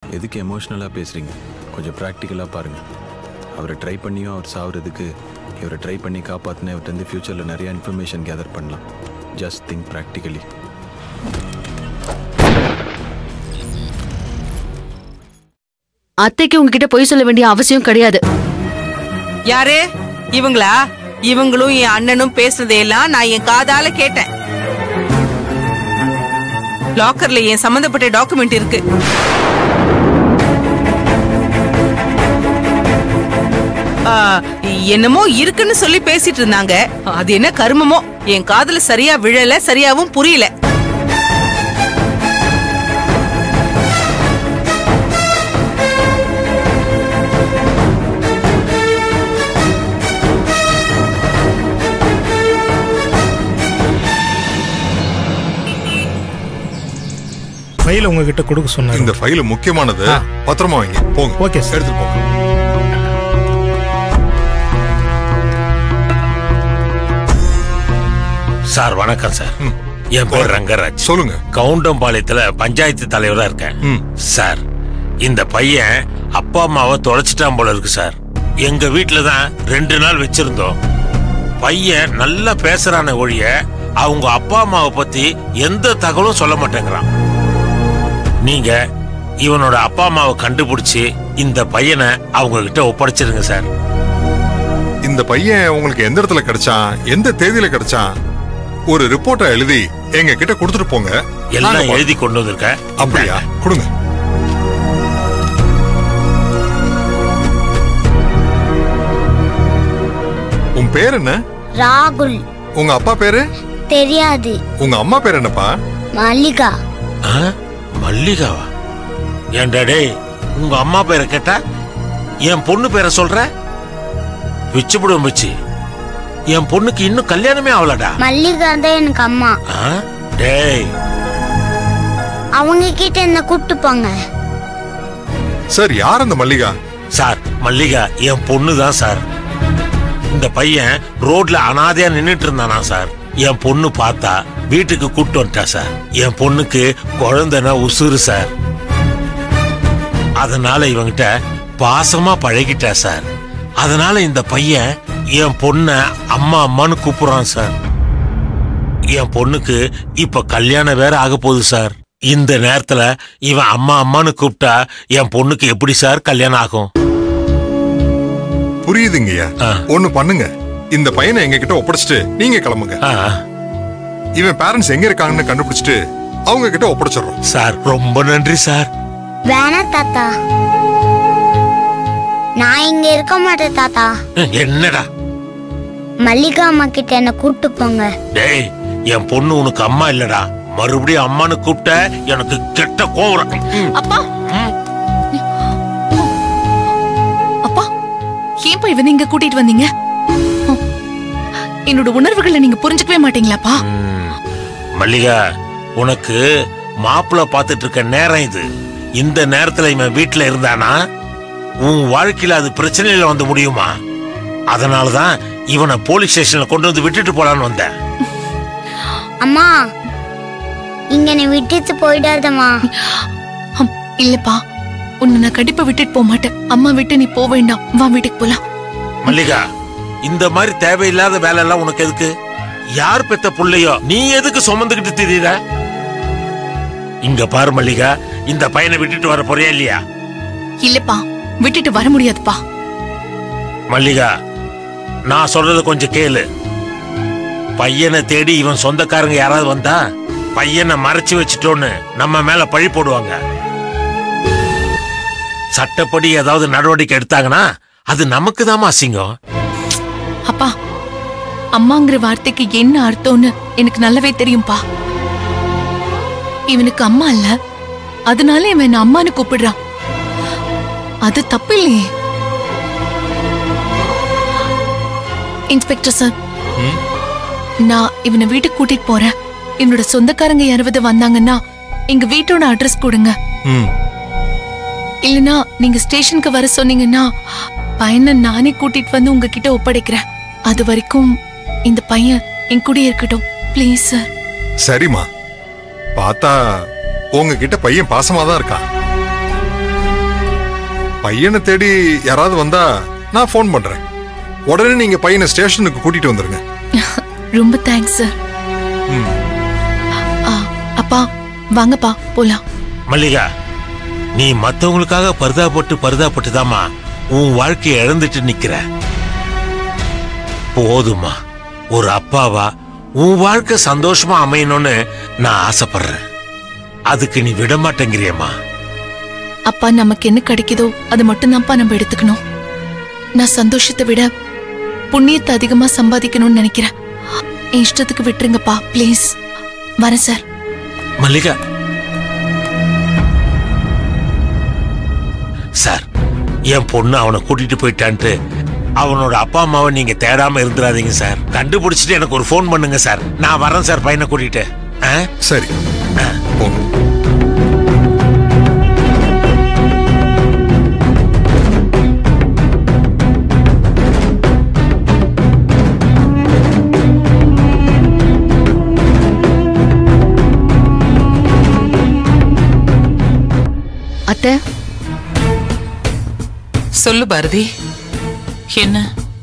எதுக்கு எமோஷ்னலாக பேசுகிறீங்க கொஞ்சம் ப்ராக்டிக்கலாக பாருங்கள் அவரை ட்ரை பண்ணியும் அவர் சாவறதுக்கு இவரை ட்ரை பண்ணி காப்பாற்றின இவர்கிட்ட ஃப்யூச்சரில் நிறைய இன்ஃபர்மேஷன் கேதர் பண்ணலாம் ஜஸ்ட் திங்க் ப்ராக்டிக்கலி அத்தைக்கு உங்ககிட்ட பொய் சொல்ல வேண்டிய அவசியம் கிடையாது யாரு இவங்களா இவங்களும் என் அண்ணனும் பேசுனதையெல்லாம் நான் என் காதால கேட்டேன் லாக்கர்ல என் சம்பந்தப்பட்ட டாக்குமெண்ட் இருக்கு ஆ, என்னமோ இருக்குன்னு சொல்லி பேசிட்டு இருந்தாங்க அது என்ன கருமமோ என் காதுல சரியா விழல சரியாவும் புரியல ஃபைல் உங்ககிட்ட கொடுக்க சொன்னாரு இந்த ஃபைல் முக்கியமானது ஆ. பத்திரமா வைங்க போங்க ஓகே சார். எடுத்துட்டு போங்க சார் வணக்கம் சார் ம். என் பேர் ரங்கராஜ் சொல்லுங்க கவுண்டம்பாளையத்துல பஞ்சாயத்து தலைவரா இருக்கேன் ம். சார் இந்த பையன் அப்பா அம்மாவை தொலைச்சிட்டான் போல இருக்கு சார் எங்க வீட்டுல தான் ரெண்டு நாள் வச்சிருந்தோம் பையன் நல்லா பேசுறான ஒழிய அவங்க அப்பா அம்மாவை பத்தி எந்த தகவலும் சொல்ல மாட்டேங்கிறான் நீங்க இவனோட அப்பா அம்மாவை கண்டுபிடிச்சு இந்த பையனை அவங்க கிட்ட ஒப்படைச்சிருங்க சார் இந்த பையன் உங்களுக்கு எந்த இடத்துல கிடைச்சான் எந்த தேதியில கிடைச்சான் ஒரு ரிப்போர்ட்டை எழுதி எங்க கிட்ட கொடுத்துட்டு போங்க நாங்க எல்லாம் பார்த்து- எழுதி கொண்டு வந்திருக்கேன் அப்படியா கொடுங்க உன் பேர் என்ன ராகுல் உங்க அப்பா பேரு தெரியாது உங்க அம்மா பேர் என்னப்பா மல்லிகா ஆ? மல்லிகாவா ஏன்டா டேய் உங்க அம்மா பேரை கேட்டா என் பொண்ணு பேரை சொல்ற பிச்சுப்பிடுவோம் பிச்சு என் பொண்ணுக்கு இன்னும் கல்யாணமே ஆகலடா மல்லிகா தான் எனக்கு அம்மா ஆ? டேய் அவங்க கிட்ட என்ன கூப்பிட்டு போங்க சார் யார் அந்த மல்லிகா சார் மல்லிகா என் பொண்ணு தான் சார் இந்த பையன் ரோட்ல அனாதையா நின்னுட்டு இருந்தானா சார் என் பொண்ணு பார்த்தா வீட்டுக்கு கூட்டு வந்துட்டா சார் என் பொண்ணுக்கு குழந்தைனா உசுறு சார் அதனால இவங்கிட்ட பாசமா பழகிட்டா சார் அதனால இந்த பையன் என் பொண்ண அம்மா அம்மான்னு கூப்பிடுறான் சார் என் பொண்ணுக்கு இப்ப கல்யாணம் வேற ஆக போகுது சார் இந்த நேரத்துல இவன் அம்மா அம்மான்னு கூப்பிட்டா என் பொண்ணுக்கு எப்படி சார் கல்யாணம் ஆகும் புரியுதுங்கய்யா ஆ. ஒண்ணு பண்ணுங்க இந்த பையனை எங்க கிட்ட ஒப்படைச்சிட்டு நீங்க கிளம்புங்க ஆ, இவன் பேரண்ட்ஸ் எங்க இருக்காங்கன்னு கண்டுபிடிச்சிட்டு அவங்க கிட்ட ஒப்படைச்சிடுறோம் சார் ரொம்ப நன்றி சார் வேணா தாத்தா நான் இங்க இருக்க மாட்டேன் தாத்தா என்னடா மல்லிகா அம்மா கிட்ட என்ன கூப்பிட்டு போங்க டேய் என் பொண்ணு உனக்கு அம்மா இல்லடா மறுபடியும் அம்மான்னு கூப்பிட்ட எனக்கு கெட்ட கோவம் ம், அப்பா ம். அப்பா ஏன்பா இவனை இங்க கூட்டிட்டு வந்தீங்க ம். என்னோட உணர்வுகளை நீங்க புரிஞ்சுக்கவே மாட்டீங்களாப்பா ம். மல்லிகா உனக்கு மாப்பிள்ள பார்த்துட்டு இருக்க நேரம் இது இந்த நேரத்துல இவன் வீட்டுல இருந்தானா உன் வாழ்க்கையில அது பிரச்சனையில வந்து முடியுமா அதனாலதான் இவனை போலீஸ் ஸ்டேஷன்ல கொண்டு வந்து விட்டுட்டு போலான்னு வந்தேன் அம்மா இங்க என்னை விட்டுட்டு போயிடாதம்மா ஹம், இல்லப்பா உன்னை நான் கண்டிப்பா விட்டுட்டு போக மாட்டேன் அம்மா விட்டு நீ போக வேண்டாம் வா வீட்டுக்கு போலாம் மல்லிகா இந்த மாதிரி தேவையில்லாத வேலை எல்லாம் உனக்கு எதுக்கு யார் பெத்த புள்ளையோ நீ எதுக்கு சுமந்துக்கிட்டு திரியுற இங்க பாரு மல்லிகா இந்த பையனை விட்டுட்டு வர போறியா இல்லையா இல்லப்பா விட்டுட்டு வர முடியாதுப்பா மல்லிகா நான் சொல்றத கொஞ்சம் கேளு பையனை தேடி இவன் சொந்தக்காரங்க யாராவது வந்தா பையனை மறைச்சு வச்சுட்டோன்னு நம்ம மேல பழி போடுவாங்க சட்டப்படி ஏதாவது நடவடிக்கை எடுத்தாங்கன்னா அது நமக்கு தாமா அசிங்கம் அப்பா அம்மாங்கிற வார்த்தைக்கு என்ன அர்த்தம்னு எனக்கு நல்லாவே தெரியும்பா இவனுக்கு அம்மா இல்ல அதனால இவன் என்ன அம்மான்னு கூப்பிடுறான் அது தப்பு இல்லையே இன்ஸ்பெக்டர் சார் நான் இவனை வீட்டுக்கு கூட்டிட்டு போறேன் என்னோட சொந்தக்காரங்க யாராவது வந்தாங்கன்னா எங்க வீட்டோட அட்ரஸ் கொடுங்க ம் இல்லனா நீங்க ஸ்டேஷனுக்கு வர சொன்னீங்கன்னா பையனை நானே கூட்டிட்டு வந்து உங்ககிட்ட ஒப்படைக்கிறேன் அது வரைக்கும் இந்த பையன் என் கூட இருக்கட்டும் ப்ளீஸ் சார் சரிம்மா பார்த்தா உங்ககிட்ட பையன் பாசமா தான் இருக்கான் பையனை தேடி யாராவது வந்தா நான் ஃபோன் பண்றேன் உடனே நீங்க பையனை ஸ்டேஷனுக்கு கூட்டிட்டு வந்துருங்க ரொம்ப தேங்க்ஸ் சார் ம். அப்பா வாங்கப்பா போலாம் மல்லிகா நீ மத்தவங்களுக்காக பரிதாபப்பட்டு பரிதாபப்பட்டு தாமா உன் வாழ்க்கையை இழந்துட்டு நிக்கிற போதுமா ஒரு அப்பாவா உன் வாழ்க்கை சந்தோஷமா அமையணும்னு நான் ஆசைப்படுறேன் அதுக்கு நீ விட மாட்டேங்கிறியம்மா அப்பா நமக்கு என்ன கிடைக்குதோ அது மட்டும்தான்ப்பா நம்ம எடுத்துக்கணும் நான் சந்தோஷத்தை விட புண்ணியத்தை அதிகமா சம்பாதிக்கணும்னு நினைக்கிறேன் என் இஷ்டத்துக்கு விட்டுருங்கப்பா ப்ளீஸ் வரேன் சார் மல்லிகா சார் என் பொண்ணு அவனை கூட்டிட்டு போயிட்டான்ட்டு அவனோட அப்பா அம்மாவை நீங்க தேடாம இருந்துடாதீங்க சார் கண்டுபிடிச்சிட்டு எனக்கு ஒரு ஃபோன் பண்ணுங்க சார் நான் வரேன் சார் பையனை கூட்டிட்டு ஆ? சரி போங்க அத்தை சொல்லு பாரதி என்ன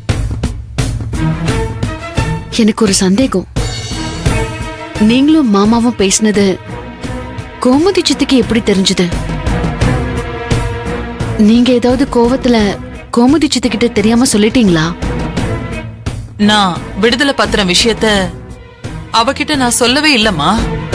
எனக்கு ஒரு சந்தேகம் நீங்களும் மாமாவும் பேசினது கோமதி சித்திக்கு எப்படி தெரிஞ்சது நீங்க ஏதாவது கோவத்துல கோமதி சித்திக்கிட்ட தெரியாம சொல்லிட்டீங்களா நான் விடுதலை பத்திரம் விஷயத்த அவகிட்ட நான் சொல்லவே இல்லம்மா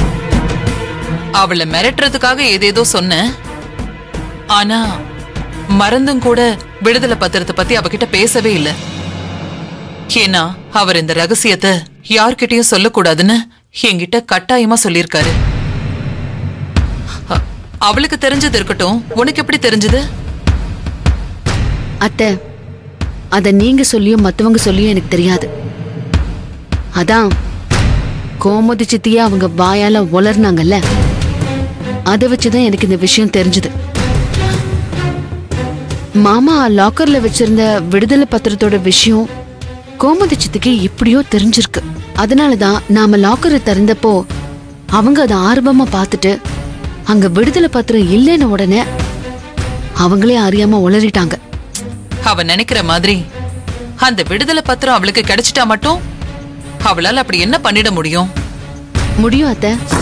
அவளை மிரட்டுறதுக்காக ஏதேதோ சொன்னேன் ஆனா மறந்தும் கூட விடுதலை பத்திரத்தை பத்தி அவகிட்ட பேசவே இல்ல ஏன்னா அவர் இந்த ரகசியத்தை யார்கிட்டயும் சொல்லக்கூடாதுன்னு என்கிட்ட கட்டாயமா சொல்லியிருக்காரு அ- அவளுக்கு தெரிஞ்சது இருக்கட்டும் உனக்கு எப்படி தெரிஞ்சது அத்தை அத நீங்க சொல்லியும் மத்தவங்க சொல்லியும் எனக்கு தெரியாது அதான் கோமதி சித்திய அவங்க வாயால உளர்னாங்கல்ல அதை வச்சுதான் எனக்கு இந்த விஷயம் தெரிஞ்சது மாமா லாக்கர்ல வச்சிருந்த விடுதலை பத்திரத்தோட விஷயம் கோமதி சித்திக்கு எப்படியோ தெரிஞ்சிருக்கு அதனாலதான் நாம லாக்கரை திறந்தப்போ அவங்க அதை ஆர்வமா பார்த்துட்டு அங்க விடுதலை பத்திரம் இல்லைன்னு உடனே அவங்களே அறியாம உளறிட்டாங்க அவ நினைக்கிற மாதிரி அந்த விடுதலை பத்திரம் அவளுக்கு கிடைச்சிட்டா மட்டும் அவளால அப்படி என்ன பண்ணிட முடியும் முடியும் அத்தை